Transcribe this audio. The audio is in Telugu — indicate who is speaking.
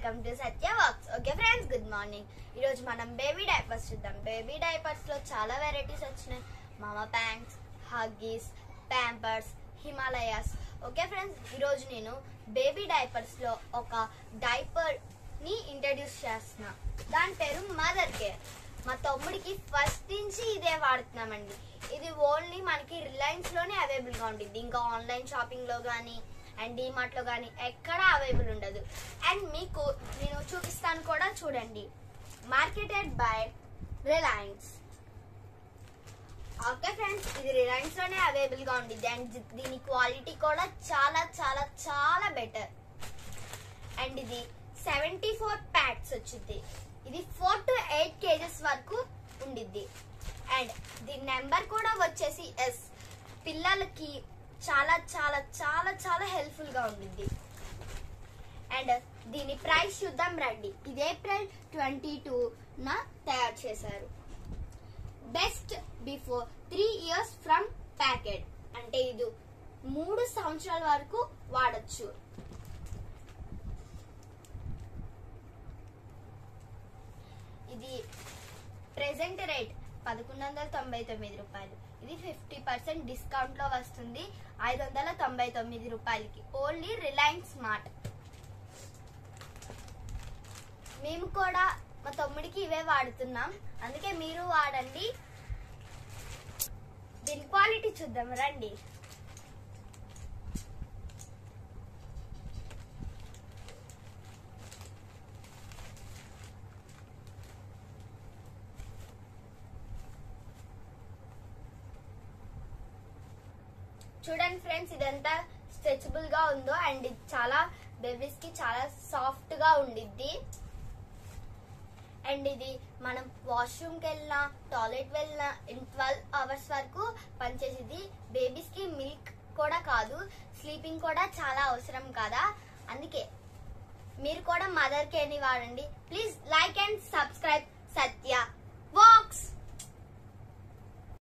Speaker 1: welcome to Satya works okay friends good morning ఈరోజు మనం బేబీ డైపర్స్ చూద్దాం బేబీ డైపర్స్ లో చాలా వెరైటీస్ వచ్చినాయి మామా pants Huggies Pampers Himalayas okay friends ఈరోజు నేను బేబీ డైపర్స్ లో ఒక డైపర్ ని ఇంట్రడ్యూస్ చేస్తున్నా దాని పేరు మదర్ కేర్ మా తమ్ముడికి ఫస్ట్ నుంచి ఇదే వాడుతున్నామండి ఇది ఓన్లీ మనకి రిలయన్స్ లోనే అవైలబుల్ గా ఉంటుంది ఇంకా ఆన్లైన్ షాపింగ్ లో గానీ అండ్ డిమార్ట్ లో గానీ ఎక్కడ అవైలబుల్ ఉండదు అండ్ మీకు నేను చూపిస్తాను కూడా చూడండి marketed by Reliance okay friends ఇది రిలయన్స్ లోనే అవైలబుల్ గా ఉంటుంది అండ్ దీని క్వాలిటీ కూడా చాలా చాలా చాలా బెటర్ అండ్ ఇది సెవెంటీ ఫోర్ ప్యాక్స్ వచ్చింది ఇది ఫోర్ టు ఎయిట్ కేజెస్ వరకు ఉండిద్ది అండ్ దీని నెంబర్ కూడా వచ్చేసి ఎస్ పిల్లలకి చాలా చాలా చాలా చాలా హెల్ప్ఫుల్ గా ఉండిద్ది అండ్ దీని ప్రైస్ చూద్దాం రండి ఇది ఏప్రిల్ ట్వంటీ టూ నా తయారు చేశారు best before three years from packet అంటే ఇది మూడు సంవత్సరాల వరకు వాడచ్చు ఇది ప్రెసెంట్ రేట్ పదకొండు వందల తొంభై తొమ్మిది రూపాయలు ఇది ఫిఫ్టీ పర్సెంట్ డిస్కౌంట్ లో వస్తుంది ఐదు వందల తొంభై తొమ్మిది రూపాయలకి ఓన్లీ రిలయన్స్ స్మార్ట్ మేము కూడా మా తమ్ముడికి ఇవే వాడుతున్నాం అందుకే మీరు వాడండి దీని క్వాలిటీ చూద్దాం రండి చూడండి ఫ్రెండ్స్ ఇదంతా స్ట్రెచబుల్ గా ఉందో అండ్ ఇది చాలా బేబీస్ కి చాలా సాఫ్ట్ గా ఉండిద్ది అండ్ ఇది మనం వాష్రూమ్ కి వెళ్ళినా టాయిలెట్ వెళ్ళినా ట్వెల్వ్ అవర్స్ వరకు పనిచేసేది బేబీస్ కి మిల్క్ కూడా కాదు స్లీపింగ్ కూడా చాలా అవసరం కదా అందుకే మీరు కూడా మదర్ కేర్ ని వాడండి please like and subscribe Satya